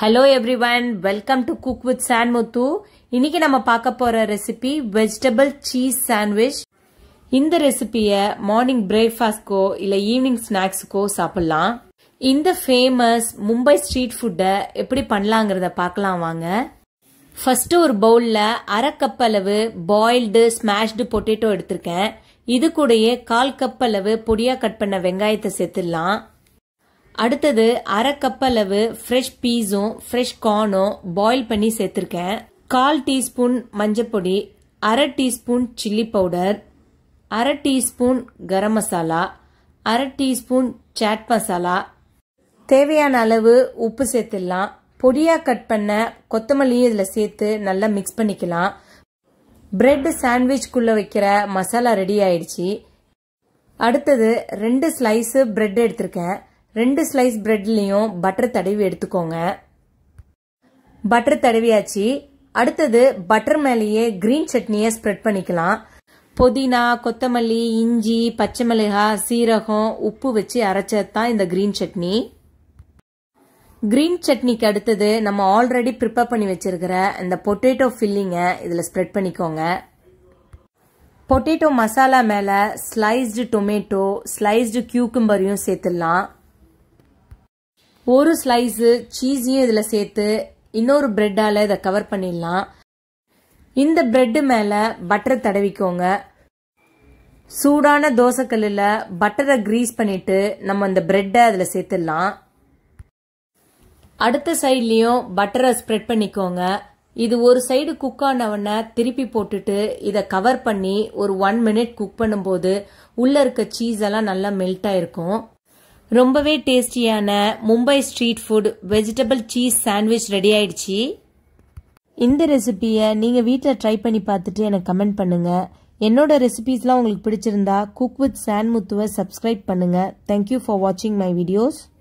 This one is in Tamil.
hello everyone welcome to cook with Sanmuthu இன்னைக்கு நம்ம பார்க்க போற ரெசிபி வெஜிடபிள் சீஸ் சாண்ட்விச் இந்த ரெசிபியை மார்னிங் பிரேக்ஃபாஸ்ட்க்கோ இல்லை ஈவினிங் ஸ்நாக்ஸுக்கோ சாப்பிடலாம் இந்த ஃபேமஸ் மும்பை ஸ்ட்ரீட் ஃபுட்டை எப்படி பண்ணலாங்கிறத பார்க்கலாம் வாங்க ஃபர்ஸ்ட் ஒரு பவுல்ல அரை கப் அளவு பாயில்டு ஸ்மாஷ்டு பொட்டேட்டோ எடுத்திருக்கேன் இது கூடயே கால் கப் அளவு பொடியா கட் பண்ண வெங்காயத்தை சேர்த்துடலாம் அடுத்தது அரை கப் அளவு ஃப்ரெஷ் பீஸும் ஃப்ரெஷ் கார்னும் பாயில் பண்ணி சேர்த்துருக்கேன் கால் டீஸ்பூன் மஞ்சப்பொடி அரை டீஸ்பூன் சில்லி பவுடர் அரை டீஸ்பூன் கரம் மசாலா அரை டீஸ்பூன் சாட் மசாலா தேவையான அளவு உப்பு சேர்த்துடலாம் பொடியாக கட் பண்ண கொத்தமல்லியும் இதில் சேர்த்து நல்லா மிக்ஸ் பண்ணிக்கலாம் பிரெட் சாண்ட்விச்குள்ளே வைக்கிற மசாலா ரெடி ஆயிடுச்சு அடுத்தது ரெண்டு ஸ்லைஸு பிரெட் எடுத்திருக்கேன் ரெண்டு ஸ்லைஸ் பிரெட்லேயும் பட்டர் தடவி எடுத்துக்கோங்க பட்டர் தடவியாச்சு அடுத்தது பட்டர் மேலேயே கிரீன் சட்னியை ஸ்ப்ரெட் பண்ணிக்கலாம் புதினா கொத்தமல்லி இஞ்சி பச்சை மிளகாய் சீரகம் உப்பு வச்சு அரைச்சது தான் இந்த கிரீன் சட்னி கிரீன் சட்னிக்கு அடுத்தது நம்ம ஆல்ரெடி ப்ரிப்பேர் பண்ணி வச்சிருக்கிற இந்த பொட்டேட்டோ ஃபில்லிங்கை இதில் ஸ்ப்ரெட் பண்ணிக்கோங்க பொட்டேட்டோ மசாலா மேலே ஸ்லைஸ்டு டொமேட்டோ ஸ்லைஸ்டு கியூக்கும்பரையும் சேர்த்துடலாம் ஒரு ஸ்லைஸு சீஸையும் இதில் சேர்த்து இன்னொரு பிரெட்டால் இதை கவர் பண்ணிடலாம் இந்த பிரெட்டு மேலே பட்டர் தடவிக்கோங்க சூடான தோசைக்கல்லில் பட்டரை க்ரீஸ் பண்ணிட்டு நம்ம இந்த பிரெட்டை அதில் சேர்த்துடலாம் அடுத்த சைட்லேயும் பட்டரை ஸ்ப்ரெட் பண்ணிக்கோங்க இது ஒரு சைடு குக் ஆனவொடனே திருப்பி போட்டுட்டு இதை கவர் பண்ணி ஒரு ஒன் மினிட் குக் பண்ணும்போது உள்ளே இருக்க சீஸ் எல்லாம் நல்லா மெல்ட் ஆயிருக்கும் ரொம்பவே டேஸ்டியான Mumbai street food vegetable cheese sandwich ready ஆயிடுச்சு இந்த ரெசிபியை நீங்கள் வீட்டில் ட்ரை பண்ணி பார்த்துட்டு எனக்கு கமெண்ட் பண்ணுங்கள் என்னோட ரெசிபீஸ்லாம் உங்களுக்கு பிடிச்சிருந்தா குக் வித் சான் முத்துவை சப்ஸ்கிரைப் பண்ணுங்கள் தேங்க்யூ ஃபார் வாட்சிங் மை வீடியோஸ்